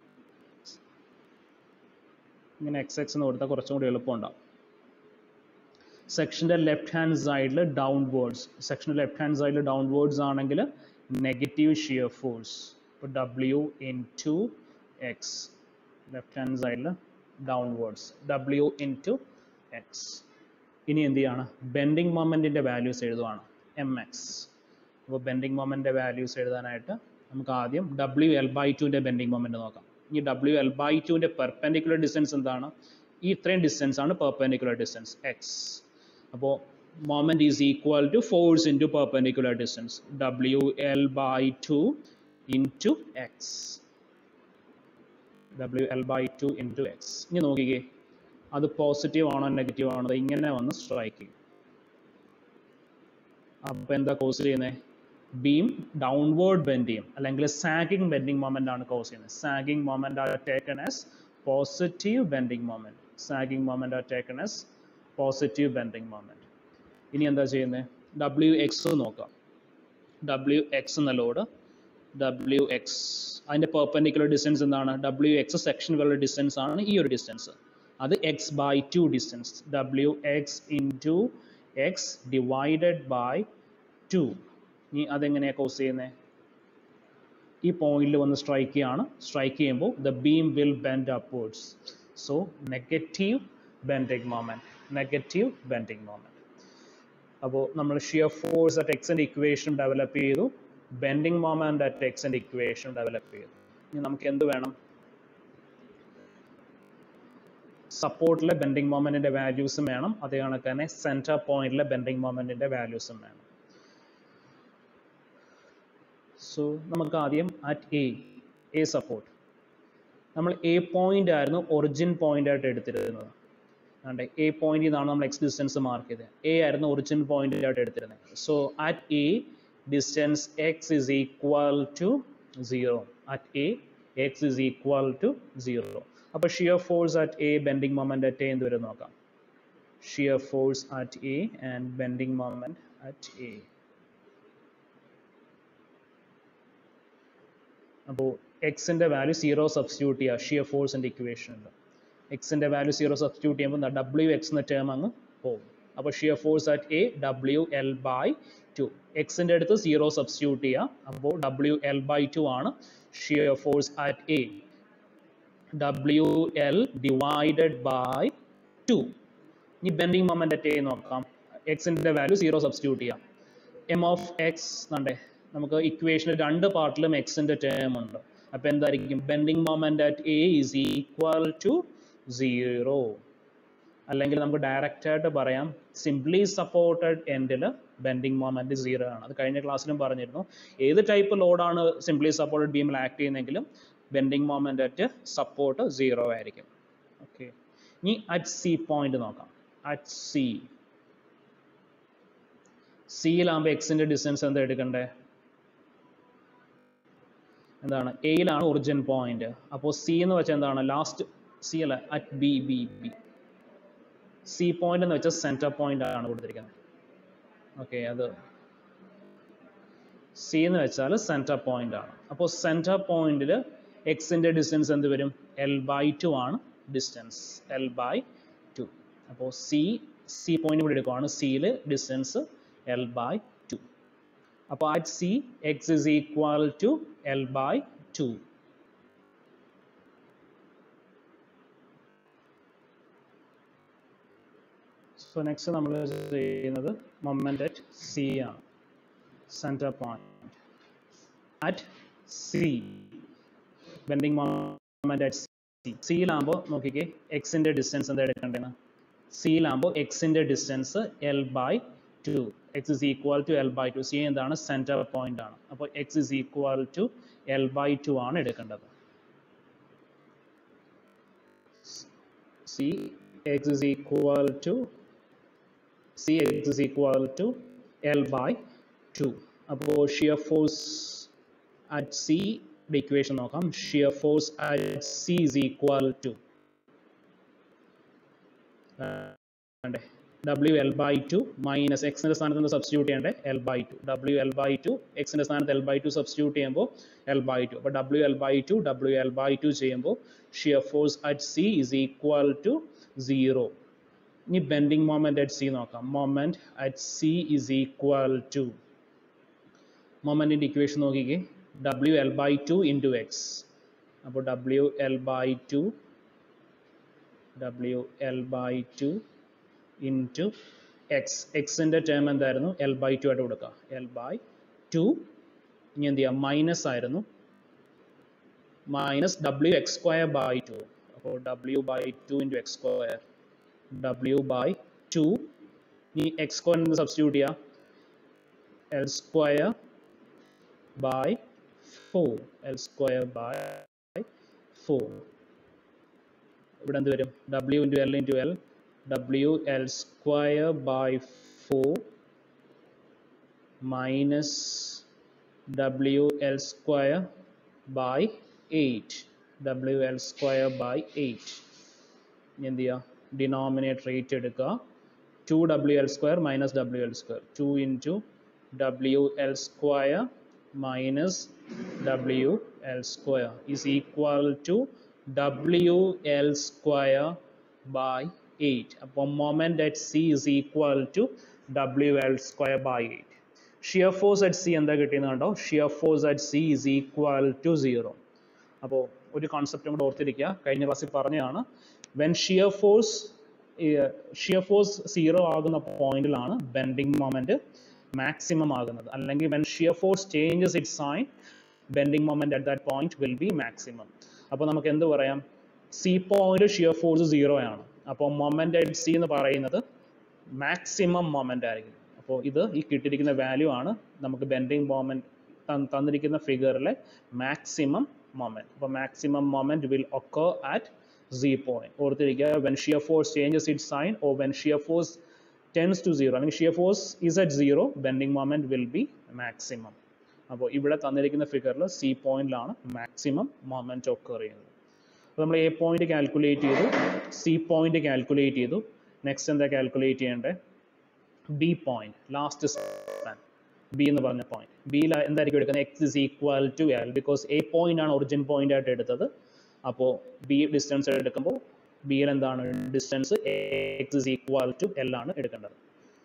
ഇങ്ങനെ എക്സ് എക്സ് എന്ന് കൊടുത്താൽ കുറച്ചും കൂടി എളുപ്പമുണ്ടാവും സെക്ഷൻ്റെ ലെഫ്റ്റ് ഹാൻഡ് സൈഡിൽ ഡൗൺവേർഡ്സ് സെക്ഷൻ്റെ ലെഫ്റ്റ് ഹാൻഡ് സൈഡിൽ ഡൗൺവേർഡ്സ് ആണെങ്കിൽ നെഗറ്റീവ് ഷിയർ ഫോഴ്സ് ഇപ്പോൾ W into X left hand സൈഡിൽ downwards W into X ഇനി എന്ത് ചെയ്യാണ് ബെൻഡിങ് മൊമെൻറ്റിൻ്റെ വാല്യൂസ് എഴുതുവാണ് എം എക്സ് അപ്പോൾ ബെൻഡിങ് മൊമെൻറ്റിൻ്റെ വാല്യൂസ് എഴുതാനായിട്ട് നമുക്ക് ആദ്യം ഡബ്ല്യു എൽ ബൈ ടുവിൻ്റെ ബെൻഡിങ് മൊമെൻറ്റ് നോക്കാം ഈ ഡബ്ല്യു എൽ ബൈ ടുവിൻ്റെ പെർപെൻഡിക്കുലർ ഡിസ്റ്റൻസ് എന്താണ് ഈ ഇത്രയും ഡിസ്റ്റൻസ് ആണ് പെർപെൻഡിക്കുലർ ഡിസ്റ്റൻസ് എക്സ് അപ്പോൾ moment is equal to force into perpendicular distance W L by two into X W L by two into X ഇനി നോക്കിക്കേ അത് പോസിറ്റീവ് ആണോ നെഗറ്റീവ് ആണോ അത് ഇങ്ങനെ വന്ന് സ്ട്രൈക്ക് ചെയ്യും അപ്പോൾ എന്താ കോസ് ചെയ്യുന്നത് ബീം ഡൗൺവേർഡ് ബെൻഡ് ചെയ്യും അല്ലെങ്കിൽ സാഗിങ് ബെൻഡിങ് മൊമെന്റ് ആണ് കോസ് ചെയ്യുന്നത് sagging moment are taken as positive bending moment sagging moment are taken as positive bending moment ഇനി എന്താ ചെയ്യുന്നത് ഡബ്ല്യു എക്സ് നോക്കാം ഡബ്ല്യു എക്സ് എന്ന ലോഡ് ഡബ്ല്യു എക്സ് അതിൻ്റെ പെർപെൻഡിക്കുലർ ഡിസ്റ്റൻസ് എന്താണ് ഡബ്ല്യു എക്സ് സെക്ഷനുകളുടെ ഡിസ്റ്റൻസ് ആണ് ഈ ഒരു ഡിസ്റ്റൻസ് അത് എക്സ് ബൈ ടു ഡിസ്റ്റൻസ് ഡബ്ല്യു x into x divided by two ഇനി അതെങ്ങനെയാണ് കോസ് ചെയ്യുന്നത് ഈ പോയിന്റിൽ വന്ന് സ്ട്രൈക്ക് ചെയ്യാണ് സ്ട്രൈക്ക് ചെയ്യുമ്പോൾ the beam will bend upwards so negative bending moment negative bending moment അപ്പോൾ നമ്മൾ ഷിയർ ഫോഴ്സ് അറ്റ് എക്സിൻ്റെ ഇക്വേഷൻ ഡെവലപ്പ് ചെയ്തു ബെൻഡിങ് മൊമെൻറ്റ് അറ്റ് എക്സിൻ്റെ ഇക്വേഷൻ ഡെവലപ്പ് ചെയ്തു ഇനി നമുക്ക് എന്ത് വേണം സപ്പോർട്ടിലെ ബെൻഡിങ് മൊമെൻറ്റിൻ്റെ വാല്യൂസും വേണം അതേ കണക്ക് തന്നെ സെൻറ്റർ പോയിന്റിലെ ബെൻഡിങ് മൊമെൻറ്റിൻ്റെ വാല്യൂസും വേണം സോ നമുക്ക് ആദ്യം അറ്റ് എ എ സപ്പോർട്ട് നമ്മൾ എ പോയിന്റ് ആയിരുന്നു ഒറിജിൻ പോയിന്റ് ആയിട്ട് എടുത്തിരുന്നത് അതെ എ പോയിന്റിൽ നിന്നാണ് നമ്മൾ എക്സ് ഡിസ്റ്റൻസ് മാർക്ക് ചെയ്തത് എ ആയിരുന്നു ഒറിജിൻ പോയിന്റ് ആയിട്ട് എടുത്തിരുന്നത് so at A distance x is equal to zero at A x is equal to zero അപ്പോൾ shear force at A bending moment at A എന്ത് വരും നോക്കാം shear force at A and bending moment at A അപ്പോൾ എക്സിൻ്റെ value zero substitute ചെയ്യുക shear ഫോഴ്സിൻ്റെ ഇക്വേഷനിൽ എക്സിൻ്റെ വാല്യൂ സീറോ സബ്സ്റ്റിറ്റ്യൂട്ട് ചെയ്യുമ്പോൾ ഡബ്ല്യു എക്സ് എന്ന ടേം അങ്ങ് പോകും അപ്പോൾ ഷിയർ ഫോഴ്സ് അറ്റ് എ ഡബ്ല്യു എൽ ബൈ ടു എക്സിൻ്റെ അടുത്ത് സീറോ സബ്സ്റ്റിറ്റ്യൂട്ട് ചെയ്യുക അപ്പോൾ ഡബ്ല്യു എൽ ബൈ ടു ആണ് ഷിയർ ഫോഴ്സ് അറ്റ് എ ഡബ്ല്യു എൽ ഡിവൈഡഡ് ബൈ ടു ഇനി ബെൻഡിങ് മൊമെൻ്റ് അറ്റ് എ നോക്കാം എക്സിൻ്റെ വാല്യൂ സീറോ സബ്സ്റ്റിറ്റ്യൂട്ട് ചെയ്യാം എം ഓഫ് എക്സ് കണ്ടേ നമുക്ക് ഇക്വേഷനിൽ രണ്ട് പാർട്ടിലും എക്സിൻ്റെ ടേം ഉണ്ട് അപ്പോൾ എന്തായിരിക്കും bending moment at A is equal to zero അല്ലെങ്കിൽ നമുക്ക് ഡയറക്റ്റ് ആയിട്ട് പറയാം സിംപ്ലി സപ്പോർട്ടഡ് എൻഡിൽ ബെൻഡിങ് മൊമെന്റ് സീറോ ആണ് അത് കഴിഞ്ഞ ക്ലാസ്സിലും പറഞ്ഞിരുന്നു ഏത് ടൈപ്പ് ലോഡാണ് സിംപ്ലി സപ്പോർട്ടഡ് ബീമിൽ ആക്ട് ചെയ്യുന്നെങ്കിലും bending moment at support zero ആയിരിക്കും ഓക്കെ ഇനി അറ്റ് സി പോയിന്റ് നോക്കാം അറ്റ് സി സിയിലാകുമ്പോൾ എക്സിന്റെ ഡിസ്റ്റൻസ് എന്താ എടുക്കണ്ടേ എന്താണ് എയിലാണ് ഒറിജിൻ പോയിന്റ് അപ്പോൾ സി എന്ന് വെച്ചാൽ എന്താണ് ലാസ്റ്റ് സി അല്ല at B B B C point എന്ന് വെച്ചാൽ സെന്റർ പോയിന്റ് ആണ് കൊടുത്തിരിക്കുന്നത് ഓക്കെ അത് സി എന്ന് വെച്ചാൽ സെന്റർ പോയിന്റ് ആണ് അപ്പോൾ സെന്റർ പോയിന്റിൽ എക്സിന്റെ ഡിസ്റ്റൻസ് എന്ത് വരും എൽ ബൈ ടു ആണ് ഡിസ്റ്റൻസ് എൽ ബൈ ടു അപ്പോൾ സി സി പോയിന്റ് കൂടി എടുക്കുവാണ് സിയിൽ ഡിസ്റ്റൻസ് എൽ ബൈ ടു അപ്പോൾ at C x is equal to L by two so next നമ്മൾ ചെയ്യുന്നത് മൊമെന്റ് അറ്റ് സി ആണ് centre point at C bending moment at C സിയിലാകുമ്പോൾ നോക്കിക്കേ എക്സിന്റെ ഡിസ്റ്റൻസ് എന്താ എടുക്കേണ്ടതെന്ന് സിയിലാകുമ്പോൾ എക്സിന്റെ distance l by two x is equal to L by two C എന്താണ് സെന്റർ പോയിന്റ് ആണ് അപ്പോൾ x is equal to L by two ആണ് എടുക്കേണ്ടത് C x is equal to C x is equal to L by two അപ്പോൾ shear force at C equation നോക്കാം shear force at C is equal to വേണ്ടേ ഡബ്ല്യു L by two minus എക്സിൻ്റെ സ്ഥാനത്ത് നിന്ന് substitute ചെയ്യണ്ടേ l by two W L by two എക്സിൻ്റെ സ്ഥാനത്ത് എൽ ബൈ ടു സബ്സ്റ്റിറ്റ്യൂട്ട് ചെയ്യുമ്പോൾ എൽ ബൈ ടു അപ്പോൾ W L by two W L by two ചെയ്യുമ്പോൾ shear force at C is equal to zero ഇനി bending moment at C നോക്കാം moment at C is equal to മൊമെന്റിന്റെ equation നോക്കിക്കേ W L by two into X അപ്പോൾ W L by two W L by two into X എക്സിൻ്റെ term എന്തായിരുന്നു L by two ആയിട്ട് കൊടുക്കുക L by two ഇനി എന്ത് ചെയ്യാം മൈനസ് ആയിരുന്നു minus W X square by two അപ്പോൾ W by two into X square w by 2 ഇനി x സ്ക്വയർ സബ്സ്റ്റിറ്റ്യൂട്ട് ചെയ്യാം L square by four L square by four ഇവിടെ എന്ത് വരും W into L into L W L square by four minus W L square by eight W L square by eight ഇനി എന്ത് ചെയ്യുക denominator rate എടുക്കുക two W L square minus W L square two into W L square minus W L square is equal to W L square by eight അപ്പോൾ moment at C is equal to W L square by eight shear force at C എന്താ കിട്ടിയെന്ന് കണ്ടോ shear force at C is equal to zero അപ്പോൾ ഒരു കോൺസെപ്റ്റും കൂടെ ഓർത്തിരിക്കുക കഴിഞ്ഞ ക്ലാസ്സിൽ പറഞ്ഞതാണ് when shear force shear force zero ആകുന്ന പോയിന്റിലാണ് ബെൻഡിങ് മൊമെന്റ് മാക്സിമം ആകുന്നത് അല്ലെങ്കിൽ when shear force changes it sign bending moment at that point will be maximum അപ്പോൾ നമുക്ക് എന്ത് പറയാം C point shear force zero ആണ് അപ്പോൾ മൊമെന്റ് അറ്റ് സി എന്ന് പറയുന്നത് മാക്സിമം മൊമെന്റ് ആയിരിക്കും അപ്പോൾ ഇത് ഈ കിട്ടിയിരിക്കുന്ന വാല്യൂ ആണ് നമുക്ക് ബെൻഡിങ് മൊമെന്റ് തന്നിരിക്കുന്ന ഫിഗറിലെ മാക്സിമം മൊമെന്റ് അപ്പോൾ maximum moment will occur at z point ഓർത്തിരിക്കുക when shear force changes its sign or when shear force tends to zero അല്ലെങ്കിൽ shear force is at zero bending moment will be maximum അപ്പോൾ ഇവിടെ തന്നിരിക്കുന്ന ഫിഗറിൽ C പോയിന്റിലാണ് maximum moment occur ചെയ്യുന്നത് അപ്പോൾ നമ്മൾ എ പോയിന്റ് കാൽക്കുലേറ്റ് ചെയ്തു സി പോയിന്റ് കാൽക്കുലേറ്റ് ചെയ്തു നെക്സ്റ്റ് എന്താ കാൽക്കുലേറ്റ് ചെയ്യേണ്ടത് B point last span B എന്ന് പറഞ്ഞ പോയിന്റ് ബിയിൽ എന്തായിരിക്കും എടുക്കുന്നത് x is equal to l because A point ആണ് ഒറിജിൻ പോയിന്റ് ആയിട്ട് എടുത്തത് അപ്പോൾ ബി ഡിസ്റ്റൻസ് എടുക്കുമ്പോൾ ബിയിൽ എന്താണ് distance x is equal to l ആണ് എടുക്കേണ്ടത്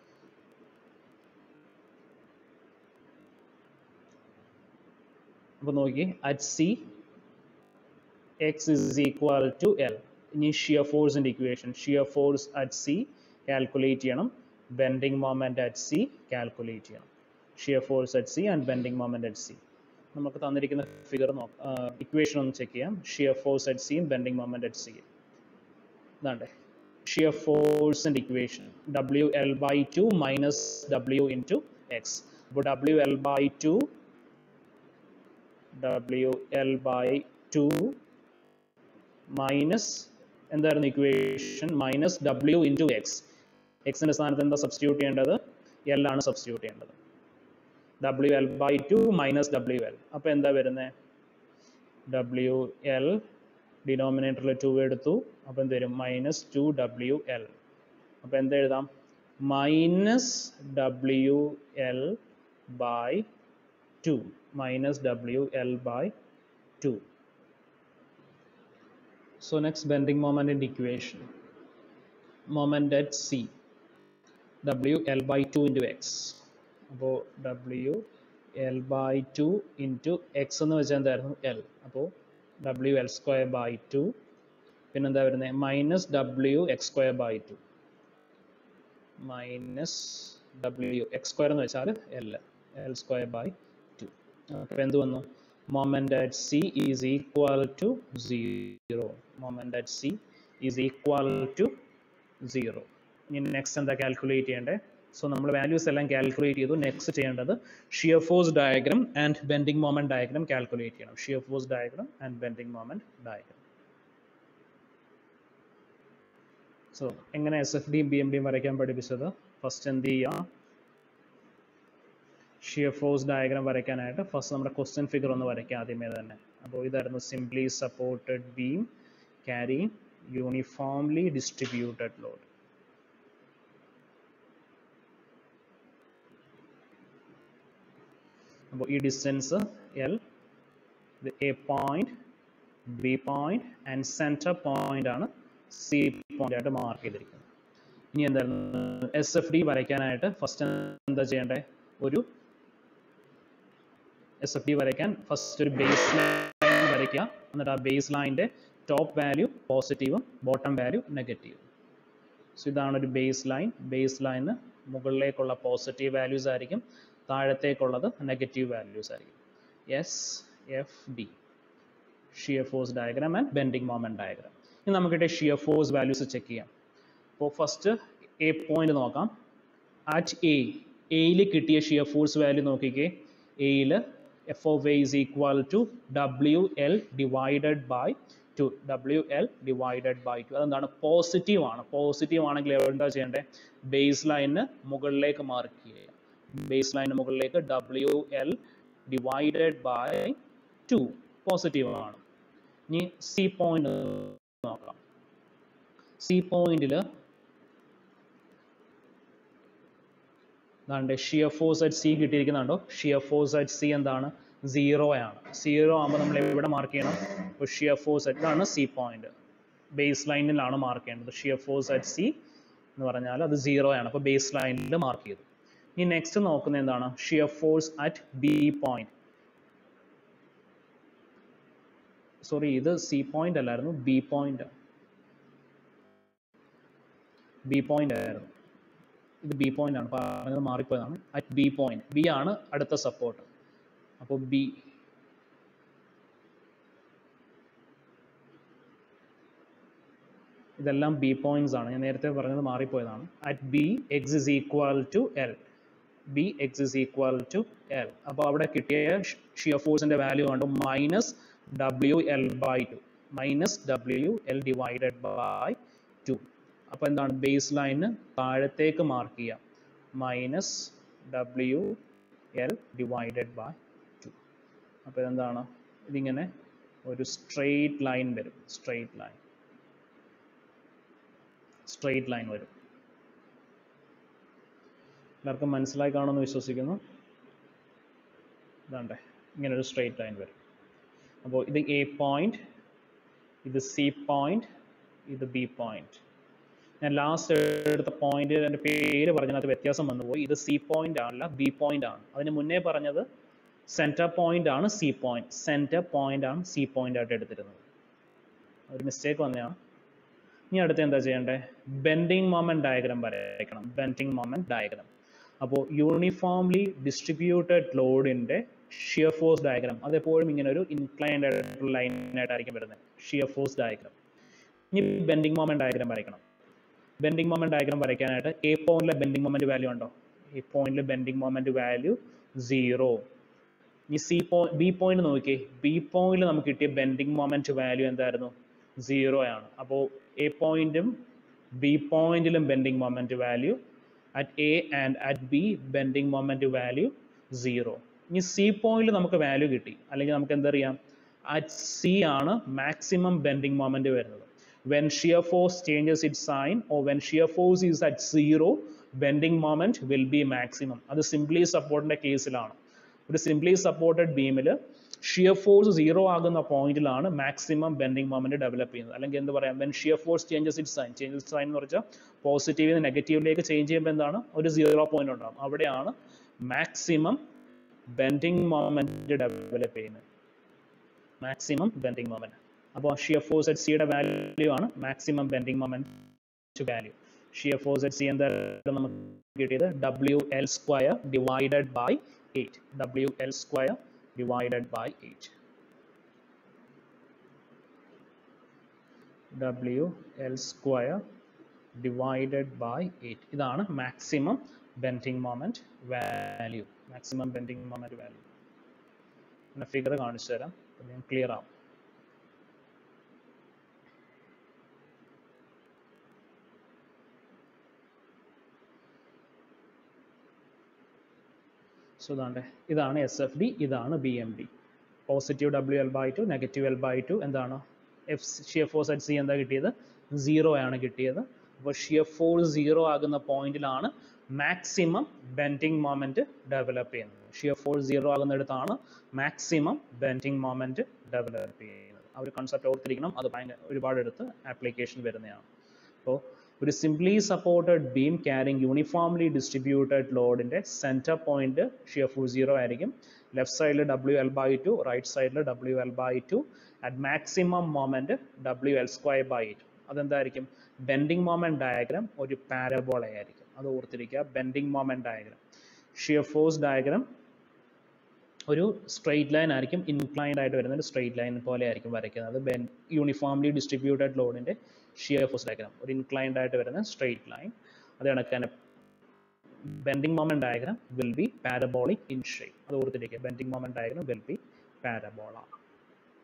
അപ്പോൾ നോക്കി at C x is equal to L ഇനി ഷിയർ ഫോഴ്സിൻ്റെ equation shear force at C calculate ചെയ്യണം bending moment at C calculate ചെയ്യണം shear force at C and bending moment at C നമുക്ക് തന്നിരിക്കുന്ന ഫിഗർ നോക്കാം ഇക്വേഷൻ ഒന്ന് ചെക്ക് ചെയ്യാം shear force at സിയും ബെൻഡിങ് മൊമെന്റ് അറ്റ് സിയും ഇതാണ്ടേ ഷിയർ ഫോഴ്സിൻ്റെ equation W L by two minus W into X അപ്പോൾ W L by two W L by two minus എന്തായിരുന്നു equation minus W into X എക്സിൻ്റെ സ്ഥാനത്ത് എന്താ സബ്സ്റ്റിറ്റ്യൂട്ട് ചെയ്യേണ്ടത് എൽ ആണ് സബ്സ്റ്റിറ്റ്യൂട്ട് ചെയ്യേണ്ടത് W L by two minus W L അപ്പോൾ എന്താ വരുന്നത് ഡബ്ല്യു എൽ ഡിനോമിനേറ്ററിൽ ടു എടുത്തു അപ്പോൾ എന്ത് വരും മൈനസ് ടു ഡബ്ല്യു എൽ അപ്പോൾ എന്ത് എഴുതാം minus W L by two minus W L by two So next bending moment in equation. Moment at C. W L by 2 into x. അപ്പോൾ W L by two into X എന്ന് വെച്ചാൽ എന്തായിരുന്നു L അപ്പോൾ W L square by two പിന്നെന്താ വരുന്നത് minus W X square by two minus W X square എന്ന് വെച്ചാൽ L L square by two അപ്പോൾ എന്ത് വന്നു moment at C is equal to 0. Moment at C is equal to 0. ഇനി next എന്താ calculate ചെയ്യേണ്ടത് സോ നമ്മൾ വാല്യൂസ് എല്ലാം കാൽക്കുലേറ്റ് ചെയ്തു നെക്സ്റ്റ് ചെയ്യേണ്ടത് shear force diagram and bending moment diagram calculate ചെയ്യണം shear force diagram and bending moment diagram so എങ്ങനെ S F ഡിയും ബി എം ഡിയും വരയ്ക്കാൻ പഠിപ്പിച്ചത് ഫസ്റ്റ് എന്ത് ചെയ്യുക ഷിയർ ഫോഴ്സ് ഡയഗ്രാം വരയ്ക്കാനായിട്ട് ഫസ്റ്റ് നമ്മുടെ ക്വസ്റ്റ്യൻ ഫിഗർ ഒന്ന് വരയ്ക്കാം ആദ്യമേ തന്നെ അപ്പോൾ ഇതായിരുന്നു simply supported beam carry uniformly distributed load അപ്പോൾ ഈ ഡിസ്റ്റൻസ് എൽ ഇത് A point B point and centre point ആണ് സി പോയിന്റ് ആയിട്ട് മാർക്ക് ചെയ്തിരിക്കുന്നത് ഇനി എന്തായിരുന്നു എസ് എഫ് ഡി വരയ്ക്കാനായിട്ട് ഫസ്റ്റ് എന്താ ചെയ്യേണ്ടത് ഒരു എസ് എഫ് ഡി വരയ്ക്കാൻ ഫസ്റ്റ് ഒരു ബേസ് ലൈൻ വരയ്ക്കുക എന്നിട്ട് ആ ബേസ് ലൈനിൻ്റെ ടോപ്പ് വാല്യൂ പോസിറ്റീവും ബോട്ടം വാല്യൂ നെഗറ്റീവും സോ ഇതാണ് ഒരു ബേസ് ലൈൻ ബേസ് ലൈന് മുകളിലേക്കുള്ള പോസിറ്റീവ് വാല്യൂസ് ആയിരിക്കും താഴത്തേക്കുള്ളത് നെഗറ്റീവ് വാല്യൂസ് ആയിരിക്കും S F D shear force diagram and bending moment diagram ഇനി നമുക്കിട്ട് ഷിയർ ഫോഴ്സ് വാല്യൂസ് ചെക്ക് ചെയ്യാം അപ്പോൾ ഫസ്റ്റ് എ പോയിന്റ് നോക്കാം അറ്റ് എ എയിൽ കിട്ടിയ ഷിയർ ഫോഴ്സ് വാല്യൂ നോക്കിക്കേ എയിൽ F of A is equal to W L divided by two W L divided by two അതെന്താണ് പോസിറ്റീവ് ആണ് പോസിറ്റീവ് ആണെങ്കിൽ എന്താ ചെയ്യേണ്ടത് ബേസ് ലൈനിന് മുകളിലേക്ക് മാർക്ക് ചെയ്യുക ബേസ് ലൈനിന് മുകളിലേക്ക് ഡബ്ല്യു L divided by two positive ആണ് ഇനി സി പോയിന്റ് നോക്കാം സി പോയിന്റിൽ അതാണ്ട് ഷിയർ ഫോഴ്സ് അറ്റ് സി കിട്ടിയിരിക്കുന്നുണ്ടോ ഷിയർ ഫോഴ്സ് അറ്റ് സി എന്താണ് സീറോ ആണ് സീറോ ആകുമ്പോൾ നമ്മൾ എവിടെ മാർക്ക് ചെയ്യണം ഇപ്പോൾ ഷിയർ ഫോഴ്സ് അറ്റ് ഇതാണ് സി പോയിന്റ് ബേസ് ലൈനിലാണ് മാർക്ക് ചെയ്യേണ്ടത് ഷിയർ ഫോഴ്സ് അറ്റ് സി എന്ന് പറഞ്ഞാൽ അത് സീറോ ആണ് അപ്പോൾ ബേസ് ലൈനിൽ മാർക്ക് ചെയ്തു ഇനി നെക്സ്റ്റ് നോക്കുന്നത് എന്താണ് shear force at B point sorry ഇത് സി പോയിന്റ് അല്ലായിരുന്നു ബി പോയിന്റ് ബി പോയിന്റ് ആയിരുന്നു ഇത് ബി പോയിന്റ് ആണ് പറഞ്ഞത് മാറിപ്പോയതാണ് അറ്റ് ബി പോയിന്റ് ബി ആണ് അടുത്ത സപ്പോർട്ട് അപ്പോൾ ബി ഇതെല്ലാം ബി പോയിന്റ്സ് ആണ് ഞാൻ നേരത്തെ പറഞ്ഞത് മാറിപ്പോയതാണ് at B x is equal to L B x is equal to L അപ്പോൾ അവിടെ കിട്ടിയ ഷിയർ ഫോഴ്സിന്റെ വാല്യൂ കണ്ടു minus W L by two minus W L divided by two അപ്പോൾ എന്താണ് ബേസ് ലൈന് താഴത്തേക്ക് മാർക്ക് ചെയ്യാം minus W L divided by two അപ്പോൾ ഇതെന്താണ് ഇതിങ്ങനെ ഒരു സ്ട്രെയിറ്റ് ലൈൻ വരും സ്ട്രെയിറ്റ് ലൈൻ സ്ട്രെയിറ്റ് ലൈൻ വരും എല്ലാവർക്കും മനസ്സിലായി കാണുമെന്ന് വിശ്വസിക്കുന്നു ഇതാണ്ടേ ഇങ്ങനെ ഒരു സ്ട്രെയിറ്റ് ലൈൻ വരും അപ്പോൾ ഇത് എ പോയിന്റ് ഇത് സി പോയിന്റ് ഇത് ബി പോയിന്റ് ഞാൻ ലാസ്റ്റ് എടുത്ത പോയിന്റ് എൻ്റെ പേര് പറഞ്ഞതിനകത്ത് വ്യത്യാസം വന്നുപോയി ഇത് സി പോയിന്റ് അല്ല ബി പോയിന്റ് ആണ് അതിന് മുന്നേ പറഞ്ഞത് സെൻറ്റർ പോയിന്റ് ആണ് സി പോയിന്റ് സെൻറ്റർ പോയിന്റ് ആണ് സി പോയിന്റ് ആയിട്ട് എടുത്തിരുന്നത് ഒരു മിസ്റ്റേക്ക് വന്നതാണ് ഇനി അടുത്ത് എന്താ ചെയ്യേണ്ടത് ബെൻഡിങ് മൊമെന്റ് ഡയഗ്രാം വരയ്ക്കണം ബെൻഡിങ് മൊമെന്റ് ഡയഗ്രാം അപ്പോൾ യൂണിഫോംലി ഡിസ്ട്രിബ്യൂട്ടഡ് ലോഡിൻ്റെ ഷിയർ ഫോഴ്സ് ഡയഗ്രാം അതെപ്പോഴും ഇങ്ങനെ ഒരു ഇൻക്ലൈൻഡ് ആയിട്ടുള്ള ലൈനായിട്ടായിരിക്കും വരുന്നത് ഷിയർ ഫോഴ്സ് ഡയഗ്രാം ഇനി ബെൻഡിങ് മൊമെന്റ് ഡയഗ്രാം വരയ്ക്കണം ബെൻഡിങ് മൊമെന്റ് ഡയഗ്രാം വരയ്ക്കാനായിട്ട് എ പോയിന്റിലെ ബെൻഡിങ് മൊമെന്റ് വാല്യൂ ഉണ്ടോ എ പോയിന്റിലെ ബെൻഡിങ് മൊമെന്റ് വാല്യൂ സീറോ ഇനി സി പോയിന്റ് ബി പോയിന്റ് നോക്കിയേ ബി പോയിന്റിൽ നമുക്ക് കിട്ടിയ ബെൻഡിങ് മൊമെന്റ് വാല്യൂ എന്തായിരുന്നു സീറോ ആണ് അപ്പോൾ എ പോയിന്റും ബി പോയിന്റിലും bending moment value at A and at B bending moment value zero ഇനി സി പോയിന്റിൽ നമുക്ക് വാല്യൂ കിട്ടി അല്ലെങ്കിൽ നമുക്ക് എന്തറിയാം അറ്റ് സി ആണ് മാക്സിമം ബെൻഡിങ് മൊമെന്റ് വരുന്നത് when shear force changes its sign or when shear force is at zero bending moment will be maximum അത് സിംപ്ലി സപ്പോർട്ടിന്റെ കേസിലാണ് ഒരു സിംപ്ലി സപ്പോർട്ടഡ് ബീമിൽ ഷിയർ ഫോഴ്സ് സീറോ ആകുന്ന പോയിന്റിലാണ് മാക്സിമം ബെൻഡിങ് മൊമെന്റ് ഡെവലപ്പ് ചെയ്യുന്നത് അല്ലെങ്കിൽ എന്ത് പറയാം when shear force changes it sign changes sign എന്ന് പറഞ്ഞാൽ പോസിറ്റീവിൽ നിന്ന് നെഗറ്റീവിലേക്ക് ചേഞ്ച് ചെയ്യുമ്പോൾ എന്താണ് ഒരു സീറോ പോയിന്റ് ഉണ്ടാകും അവിടെയാണ് മാക്സിമം ബെൻഡിങ് മൊമെന്റ് ഡെവലപ്പ് ചെയ്യുന്നത് മാക്സിമം ബെൻഡിങ് മൊമെന്റ് അപ്പോൾ ഷിയർ ഫോഴ്സ് അറ്റ് സിയുടെ വാല്യൂ ആണ് maximum bending moment value shear force at C എന്തായാലും നമുക്ക് കിട്ടിയത് W L square divided by eight W L square divided by eight W L square divided by eight ഇതാണ് maximum bending moment value maximum bending moment value പിന്നെ figure കാണിച്ചു തരാം ഞാൻ clear ആവും so ഇതാണ്ട് ഇതാണ് എസ് എഫ് ഡി ഇതാണ് B M D positive W L by two negative L by two എന്താണ് F shear force at C എന്താ കിട്ടിയത് സീറോ ആണ് കിട്ടിയത് അപ്പോൾ ഷിയർ ഫോഴ്സ് സീറോ ആകുന്ന പോയിന്റിലാണ് മാക്സിമം ബെൻഡിങ് മൊമെന്റ് ഡെവലപ്പ് ചെയ്യുന്നത് ഷിയർ ഫോഴ്സ് സീറോ ആകുന്നിടത്താണ് മാക്സിമം ബെൻഡിങ് മൊമെന്റ് ഡെവലപ്പ് ചെയ്യുന്നത് ആ ഒരു കൺസെപ്റ്റ് ഓർത്തിരിക്കണം അത് ഭയങ്കര ഒരുപാട് എടുത്ത് ആപ്ലിക്കേഷൻ വരുന്നതാണ് അപ്പോൾ ഒരു simply supported beam carrying uniformly distributed ലോഡിന്റെ centre point shear force zero ആയിരിക്കും ലെഫ്റ്റ് സൈഡിൽ W L by two right സൈഡിൽ W L by two at maximum moment W L square by two അതെന്തായിരിക്കും ബെൻഡിങ് മൊമെന്റ് ഡയഗ്രാം ഒരു parabola ആയിരിക്കും അത് ഓർത്തിരിക്കുക bending moment diagram shear force diagram ഒരു straight line ആയിരിക്കും ഇൻക്ലൈൻഡ് ആയിട്ട് വരുന്ന ഒരു സ്ട്രെയിറ്റ് ലൈൻ പോലെ ആയിരിക്കും വരയ്ക്കുന്നത് ബെൻ യൂണിഫോംലി ഡിസ്ട്രിബ്യൂട്ടഡ് ലോഡിന്റെ ഷിയർ ഫോഴ്സ് ഡയഗ്രാം ഒരു ഇൻക്ലൈൻഡ് ആയിട്ട് വരുന്ന സ്ട്രെയിറ്റ് ലൈൻ അത് കണക്കാണ് bending moment diagram will be parabolic in shape അത് ഓർത്തിരിക്കുക bending moment diagram will be parabola